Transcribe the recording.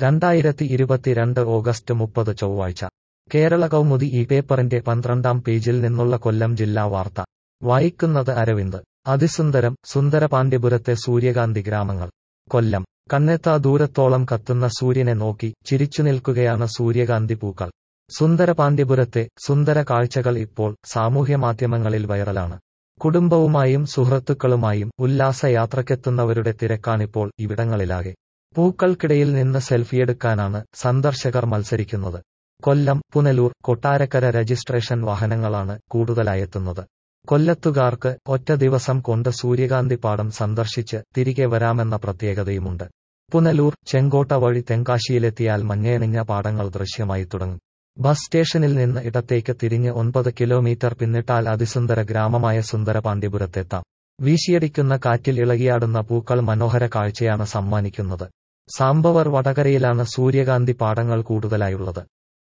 രണ്ടായിരത്തി ഇരുപത്തിരണ്ട് ഓഗസ്റ്റ് മുപ്പത് ചൊവ്വാഴ്ച കേരള കൗമുദി ഈ പേപ്പറിന്റെ പന്ത്രണ്ടാം പേജിൽ നിന്നുള്ള കൊല്ലം ജില്ലാ വാർത്ത വായിക്കുന്നത് അരവിന്ദ് അതിസുന്ദരം സുന്ദരപാണ്ഡ്യപുരത്തെ സൂര്യകാന്തി ഗ്രാമങ്ങൾ കൊല്ലം കണ്ണെത്താ ദൂരത്തോളം കത്തുന്ന സൂര്യനെ നോക്കി ചിരിച്ചു നിൽക്കുകയാണ് സൂര്യകാന്തി പൂക്കൾ സുന്ദരപാണ്ഡ്യപുരത്തെ സുന്ദര കാഴ്ചകൾ ഇപ്പോൾ സാമൂഹ്യമാധ്യമങ്ങളിൽ വൈറലാണ് കുടുംബവുമായും സുഹൃത്തുക്കളുമായും ഉല്ലാസയാത്രക്കെത്തുന്നവരുടെ തിരക്കാണിപ്പോൾ ഇവിടങ്ങളിലാകെ പൂക്കൾക്കിടയിൽ നിന്ന് സെൽഫിയെടുക്കാനാണ് സന്ദർശകർ മത്സരിക്കുന്നത് കൊല്ലം പുനലൂർ കൊട്ടാരക്കര രജിസ്ട്രേഷൻ വാഹനങ്ങളാണ് കൂടുതലായെത്തുന്നത് കൊല്ലത്തുകാർക്ക് ഒറ്റ ദിവസം കൊണ്ട് സൂര്യകാന്തി പാടം സന്ദർശിച്ച് തിരികെ വരാമെന്ന പ്രത്യേകതയുമുണ്ട് പുനലൂർ ചെങ്കോട്ട വഴി തെങ്കാശിയിലെത്തിയാൽ മഞ്ഞയണിഞ്ഞ പാടങ്ങൾ ദൃശ്യമായി തുടങ്ങും ബസ് സ്റ്റേഷനിൽ നിന്ന് ഇടത്തേക്ക് തിരിഞ്ഞ് ഒൻപത് കിലോമീറ്റർ പിന്നിട്ടാൽ അതിസുന്ദര ഗ്രാമമായ സുന്ദരപാണ്ഡ്യപുരത്തെത്താം വീശിയടിക്കുന്ന കാറ്റിൽ ഇളകിയാടുന്ന പൂക്കൾ മനോഹര കാഴ്ചയാണ് സമ്മാനിക്കുന്നത് സാമ്പവർ വടകരയിലാണ് സൂര്യകാന്തി പാടങ്ങൾ കൂടുതലായുള്ളത്